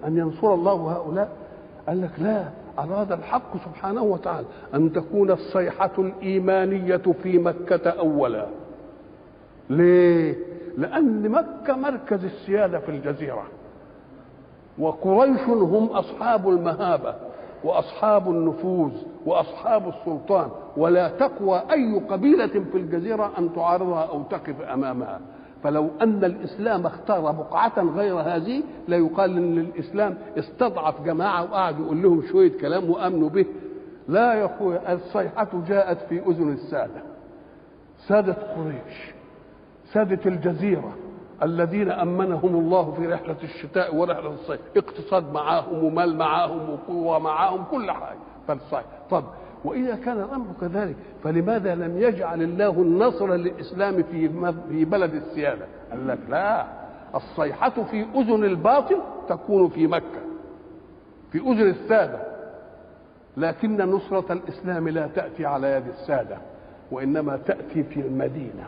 ان ينصر الله هؤلاء قال لك لا اراد الحق سبحانه وتعالى ان تكون الصيحه الايمانيه في مكه اولا ليه لان مكه مركز السياده في الجزيره وقريش هم اصحاب المهابه واصحاب النفوذ واصحاب السلطان ولا تقوى اي قبيله في الجزيره ان تعارضها او تقف امامها فلو ان الاسلام اختار بقعه غير هذه لا يقال ان الاسلام استضعف جماعه وقعد يقول لهم شويه كلام وامنوا به لا يا اخويا الصيحه جاءت في اذن الساده ساده قريش ساده الجزيره الذين امنهم الله في رحله الشتاء ورحله الصيف اقتصاد معاهم ومال معاهم وقوه معاهم كل حاجه فالصيف طب واذا كان الامر كذلك فلماذا لم يجعل الله النصر للاسلام في في بلد السياده قال لك لا الصيحه في اذن الباطل تكون في مكه في اذن الساده لكن نصره الاسلام لا تاتي على يد الساده وانما تاتي في المدينه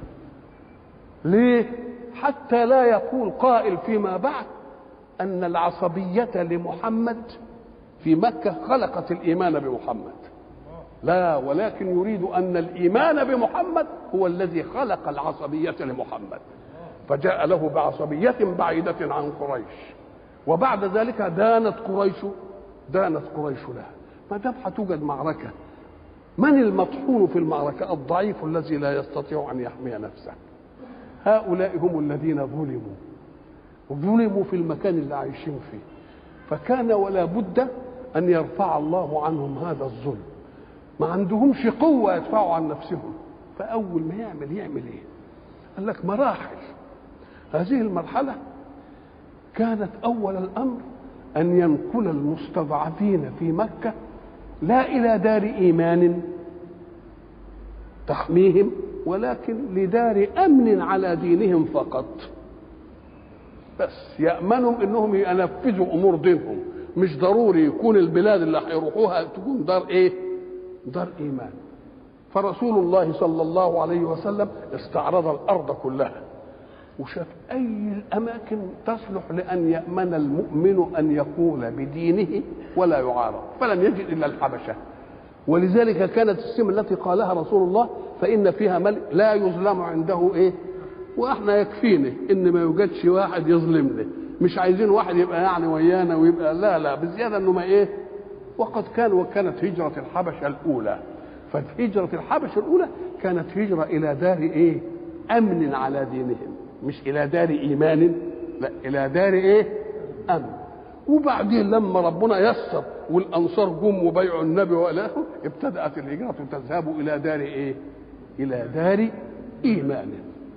ليه حتى لا يقول قائل فيما بعد ان العصبيه لمحمد في مكه خلقت الايمان بمحمد لا ولكن يريد ان الايمان بمحمد هو الذي خلق العصبيه لمحمد فجاء له بعصبيه بعيده عن قريش وبعد ذلك دانت قريش دانت قريش لها ما دام هتوجد معركه من المطحون في المعركه الضعيف الذي لا يستطيع ان يحمي نفسه هؤلاء هم الذين ظلموا ظلموا في المكان اللي عايشين فيه فكان ولا بد ان يرفع الله عنهم هذا الظلم ما عندهمش قوه يدفعوا عن نفسهم فاول ما يعمل يعمل ايه قال لك مراحل هذه المرحله كانت اول الامر ان ينقل المستضعفين في مكه لا الى دار ايمان تحميهم ولكن لدار امن على دينهم فقط بس يامنهم انهم ينفذوا امور دينهم مش ضروري يكون البلاد اللي هيروحوها تكون دار ايه دار ايمان فرسول الله صلى الله عليه وسلم استعرض الارض كلها وشاف اي الاماكن تصلح لان يامن المؤمن ان يقول بدينه ولا يعارض فلم يجد الا الحبشه ولذلك كانت السم التي قالها رسول الله فإن فيها ملك لا يظلم عنده إيه وإحنا يكفينا إن ما يوجدش واحد يظلمنا مش عايزين واحد يبقى يعني ويانا ويبقى لا لا بزيادة إنه ما إيه وقد كان وكانت هجرة الحبشة الأولى فهجرة الحبشة الأولى كانت هجرة إلى دار إيه أمن على دينهم مش إلى دار إيمان لا إلى دار إيه أمن وبعدين لما ربنا يسر والانصار جم وبيعوا النبي والاه ابتدات الهجره تذهب الى دار ايه؟ الى دار ايمان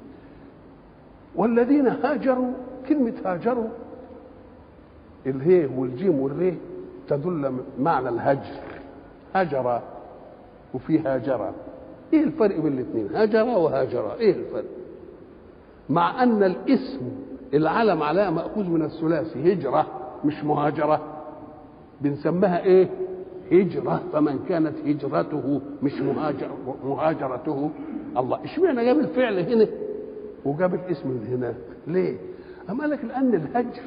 والذين هاجروا كلمه هاجروا الهي والجيم والري تدل معنى الهجر هجر وفي هاجر ايه الفرق بين الاثنين هاجر وهاجر ايه الفرق مع ان الاسم العلم عليها ماخوذ من الثلاثي هجره مش مهاجره بنسميها ايه هجرة فمن كانت هجرته مش مهاجر مهاجرته الله اشمعنى جاب الفعل هنا وجاب الاسم من هناك ليه أما لك لأن الهجر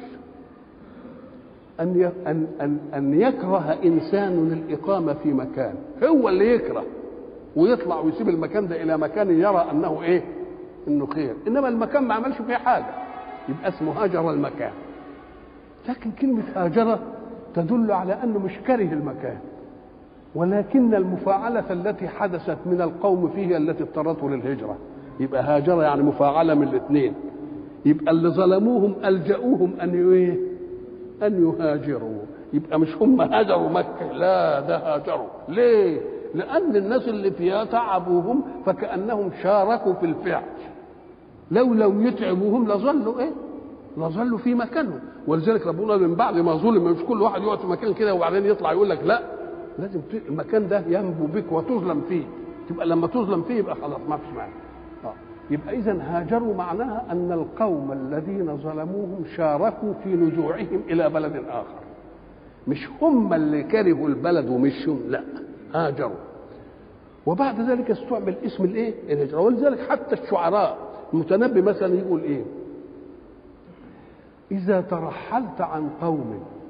أن أن أن أن يكره إنسان الإقامة في مكان هو اللي يكره ويطلع ويسيب المكان ده إلى مكان يرى أنه إيه؟ إنه خير إنما المكان ما عملش فيه حاجة يبقى اسمه هاجر المكان لكن كلمة هاجر تدل على انه مش كره المكان ولكن المفاعلة التي حدثت من القوم فيه التي اضطرته للهجرة يبقى هاجر يعني مفاعلة من الاثنين يبقى اللي ظلموهم ألجأوهم أن إيه؟ أن يهاجروا يبقى مش هم هاجروا مكة لا ده هاجروا ليه؟ لأن الناس اللي فيها تعبوهم فكأنهم شاركوا في الفعل لو لو يتعبوهم لظلوا إيه؟ لظلوا في مكانهم ولذلك ربنا من بعد ما ظلم مش كل واحد يقعد في مكان كده وبعدين يطلع يقول لك لا لازم المكان ده ينبو بك وتظلم فيه تبقى لما تظلم فيه يبقى خلاص ما فيش معنى آه. يبقى اذا هاجروا معناها ان القوم الذين ظلموهم شاركوا في نزوعهم الى بلد اخر مش هم اللي كرهوا البلد ومش هم لا هاجروا وبعد ذلك استعمل اسم الايه الهجره ولذلك حتى الشعراء المتنبي مثلا يقول ايه اذا ترحلت عن قوم